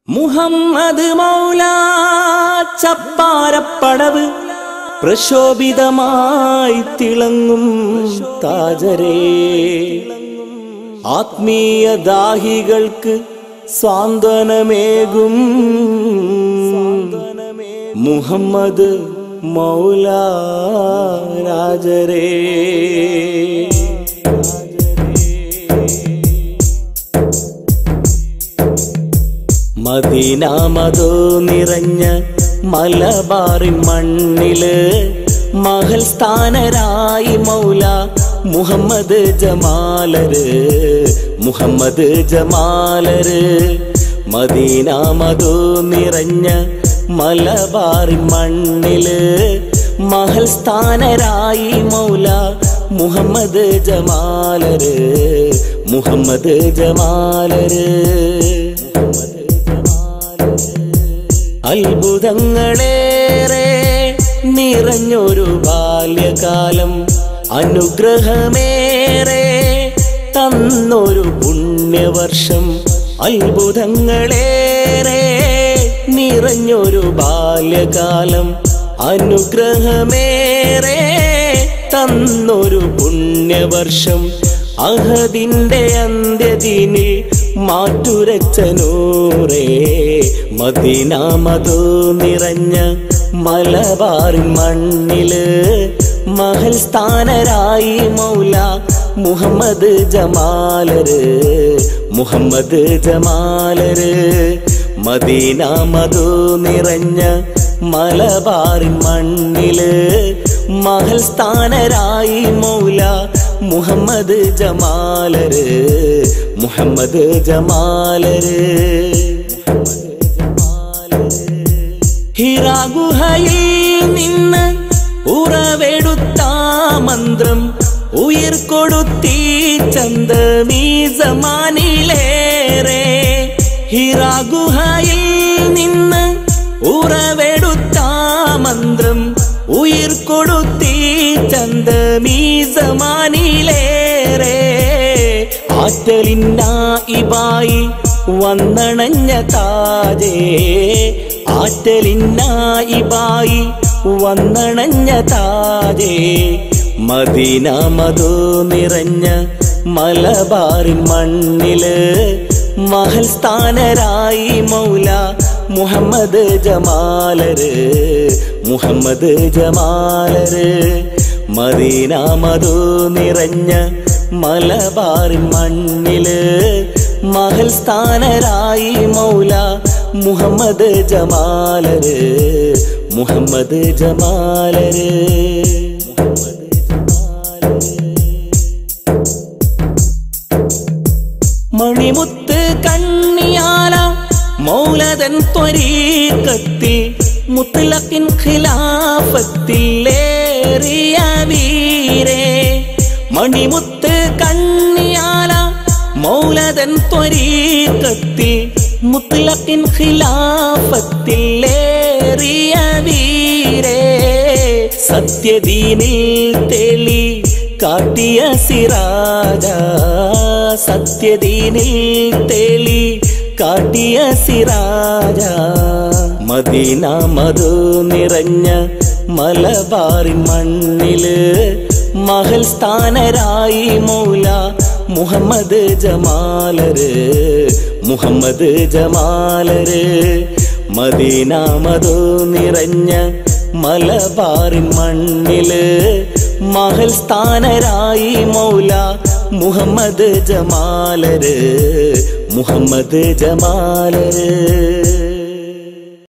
മുഹമ്മദ് മൗല ചപ്പാരപ്പടവ് പ്രശോഭിതമായി തിളങ്ങും താജരേ ആത്മീയ ദാഹികൾക്ക് സാന്ത്വനമേകും മുഹമ്മദ് മൗല രാജരേ മദീന മതോ നിറഞ്ഞ മലബാറിൻ മണ്ണില് മഹൽ സ്ഥാനരായി മൗല മുഹമ്മദ് ജമാലര് മുഹമ്മദ് ജമാലര് മദീന മതോ നിറഞ്ഞ മലബാറിൻ മണ്ണില് മഹൽ സ്ഥാനരായി മൗല മുഹമ്മദ് ജമാലര് മുഹമ്മദ് ജമാലര് അത്ഭുതങ്ങളേറെ നിറഞ്ഞൊരു ബാല്യകാലം അനുഗ്രഹമേറെ തന്നൊരു പുണ്യവർഷം അത്ഭുതങ്ങളേറെ നിറഞ്ഞൊരു ബാല്യകാലം അനുഗ്രഹമേറെ തന്നൊരു പുണ്യവർഷം അഹദിന്റെ അന്ത്യദിനിൽ മാറ്റുരച്ച നൂറേ മദീന മധു നിറഞ്ഞ മലബാറിൻ മണ്ണില് മഹൽ സ്ഥാനരായി മൗല മുഹമ്മദ് ജമാലര് മുഹമ്മദ് ജമാലര് മദീന മധു നിറഞ്ഞ മലബാറിൻ മണ്ണില് മഹൽ സ്ഥാനരായി മൗല മുഹമ്മദ് ജമാലര് മുഹമ്മദ് ജമാലര് ഹിറാഗുഹയിൽ നിന്ന് ഉറവെടുത്ത മന്ത്രം ഉയർ കൊടുത്തീ ചന്തമീ സമാനിലേറെ ഹിറാഗുഹയിൽ നിന്ന് ഉറവെടുത്ത മന്ത്രം ഉയിർ കൊടുത്തീ ചന്തമീ സമാനിലേറെ ആറ്റലിന്നായിബായി വന്നണഞ്ഞ താജേ ആറ്റലിന്നായിബായി വന്നണഞ്ഞ താജേ മദീന മധു നിറഞ്ഞ മലബാറിൻ മണ്ണില് മഹൽ സ്ഥാനരായി മൗല മുഹമ്മദ് ജമാലര് മുഹമ്മദ് ജമാലര് മദീന മധു നിറഞ്ഞ മലബാറിൻ മണ്ണില് മഹൽ സ്ഥാനരായി മൗല മുഹമ്മദ് ജമാലര് മുഹമ്മദ് ജമാലര് മുഹമ്മദ് ജമാലര് മണിമുത്ത് കണ്ണിയാല മൗലതൻ ത്വരീക്കത്തിൽ മുത്തലക്കിൻ ഖിലാഫത്തിൽ ഏറിയ വീരേ മണിമുത്ത് കണ്ണിയാല മൗലതൻ ത്വരീക്കത്തിൽ മുത്തലക്കിൻ ഖിലാഫത്തിൽ ഏറിയ വീരേ സത്യദീനിൽ തെളി കാട്ടിയ സിറാജ സത്യദീനിൽ തെളി കാട്ടിയ സിറാജ മദീന മധു നിറഞ്ഞ മലബാറിൻ മണ്ണില് മഹൽ സ്ഥാനരായി മൗല മുഹമ്മദ് ജമാലര് മുഹമ്മദ് ജമാലര് മദീന മധു നിറഞ്ഞ മലബാറിൻ മണ്ണില് മഹൽ സ്ഥാനരായി മൗല മുഹമ്മദ് ജമാലര് മുഹമ്മദ് ജമാലര്